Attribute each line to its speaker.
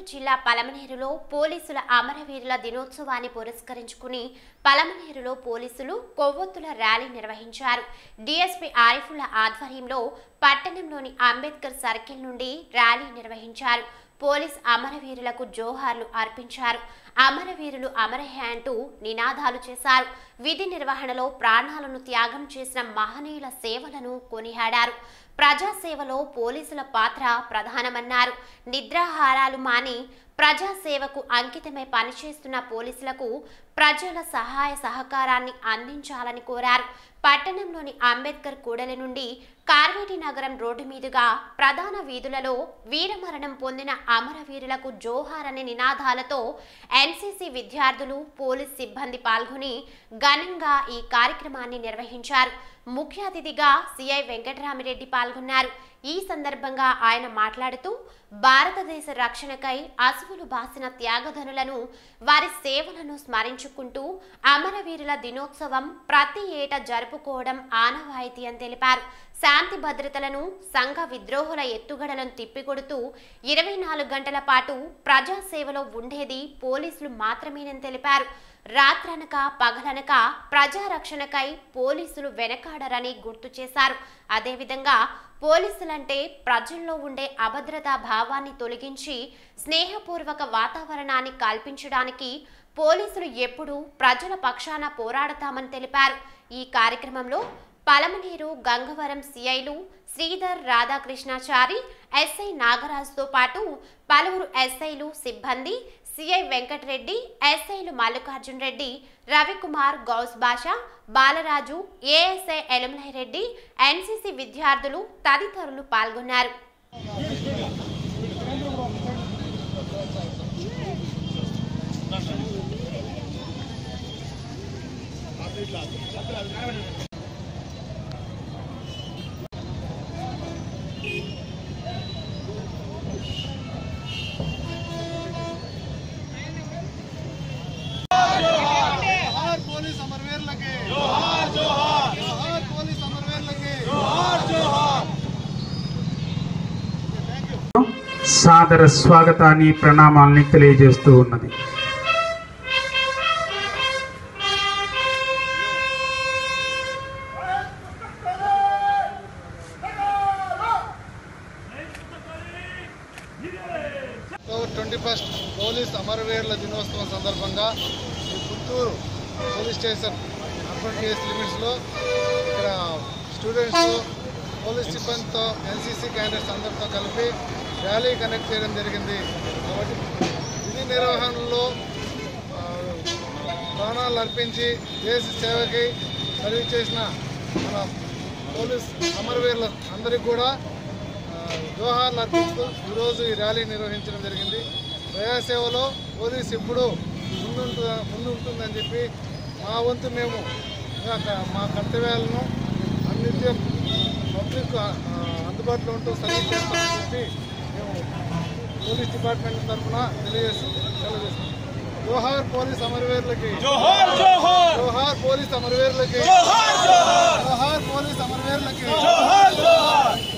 Speaker 1: చిత్తూరు జిల్లా పలమనేరులో పోలీసుల అమరవీరుల దినోత్సవాన్ని పురస్కరించుకుని పలమనేరులో పోలీసులు కొవ్వొత్తుల ర్యాలీ నిర్వహించారు డీఎస్పీ ఆరిఫుల్లా ఆధ్వర్యంలో పట్టణంలోని అంబేద్కర్ సర్కిల్ నుండి ర్యాలీ నిర్వహించారు పోలీస్ అమరవీరులకు జోహార్లు అర్పించారు అమరవీరులు అమరహే అంటూ నినాదాలు చేశారు విధి నిర్వహణలో ప్రాణాలను త్యాగం చేసిన మహనీయుల సేవలను కొనియాడారు ప్రజాసేవలో పోలీసుల పాత్ర ప్రధానమన్నారు నిద్రాహారాలు మాని ప్రజాసేవకు అంకితమై పనిచేస్తున్న పోలీసులకు ప్రజల సహాయ సహకారాన్ని అందించాలని కోరారు పట్టణంలోని అంబేద్కర్ కూడలి నుండి కార్వేటి నగరం రోడ్డు మీదుగా ప్రధాన వీధులలో వీరమరణం పొందిన అమరవీరులకు జోహార్ అనే నినాదాలతో ఎన్సీసీ విద్యార్థులు పోలీస్ సిబ్బంది పాల్గొని ఘనంగా ఈ కార్యక్రమాన్ని నిర్వహించారు ముఖ్య అతిథిగా సిఐ వెంకటరామిరెడ్డి పాల్గొన్నారు ఈ సందర్భంగా ఆయన మాట్లాడుతూ భారతదేశ రక్షణకై అసువులు బాసిన త్యాగధనులను వారి సేవలను స్మరించుకుంటూ అమరవీరుల దినోత్సవం ప్రతి ఏటా జరుపుకోవడం ఆనవాయితీ అని తెలిపారు శాంతి భద్రతలను సంఘ విద్రోహుల ఎత్తుగడలను తిప్పికొడుతూ ఇరవై నాలుగు గంటల పాటు ప్రజాసేవలో ఉండేది పోలీసులు మాత్రమేనని తెలిపారు రాత్రనక పగలనక ప్రజారక్షణకై పోలీసులు వెనకాడరని గుర్తు చేశారు అదేవిధంగా పోలీసులంటే ప్రజల్లో ఉండే అభద్రతా భావాన్ని తొలగించి స్నేహపూర్వక వాతావరణాన్ని కల్పించడానికి పోలీసులు ఎప్పుడూ ప్రజల పక్షాన పోరాడతామని తెలిపారు ఈ కార్యక్రమంలో పలమనేరు గంగవరం సిఐలు శ్రీధర్ రాధాకృష్ణాచారి ఎస్ఐ నాగరాజుతో పాటు పలువురు ఎస్ఐలు సిబ్బంది సిఐ వెంకటరెడ్డి ఎస్ఐలు మల్లికార్జున్ రెడ్డి రవికుమార్ గౌస్ బాషా బాలరాజు ఏఎస్ఐ ఎలమలరెడ్డి ఎన్సీసీ విద్యార్థులు తదితరులు పాల్గొన్నారు
Speaker 2: జోహార్ పోలీస్ అమరవీరులకి జోహార్ జోహార్ జోహార్ పోలీస్ అమరవీరులకి జోహార్ జోహార్ థ్యాంక్ యూ
Speaker 3: సాదర స్వాగతాన్ని ప్రణామాల్ని తెలియజేస్తూ ఉన్నది
Speaker 2: ట్వంటీ ఫస్ట్ పోలీస్ అమరవీరుల దినోత్సవం సందర్భంగా ఈ Puttur police station urban case లిమిట్స్లో ఇక్కడ స్టూడెంట్స్ పోలీస్ సిబ్బందితో ఎన్సీసీ క్యాండిడేట్స్ అందరితో కలిపి ర్యాలీ కనెక్ట్ చేయడం జరిగింది కాబట్టి విధి నిర్వహణలో ఆ, ప్రాణాలు అర్పించి దేశ సేవకి సర్వీస్ చేసిన మన పోలీస్ అమరవీరుల అందరికీ కూడా ఆ, జోహార్లు అర్పిస్తూ ఈరోజు ఈ ర్యాలీ నిర్వహించడం జరిగింది ప్రజాసేవలో పోలీస్ ఎప్పుడూ ముందుంటు ముందుంటుందని చెప్పి మా వంతు మేము ఇంకా క- మా కర్తవ్యాలను అన్నిత్యం పబ్లిక్ ఆ, అందుబాటులో ఉంటూ సర్వీస్ చేస్తామని చెప్పి మేము పోలీస్ డిపార్ట్మెంట్ తరఫున తెలియజేస్తూ తెలియజేస్తున్నాం జోహార్ పోలీస్ అమరవీరులకి
Speaker 4: జోహార్ జోహార్
Speaker 2: జోహార్ పోలీస్ అమరవీరులకి
Speaker 4: జోహార్ జోహార్
Speaker 2: జోహార్ పోలీస్ అమరవీరులకి
Speaker 4: జోహార్ జోహార్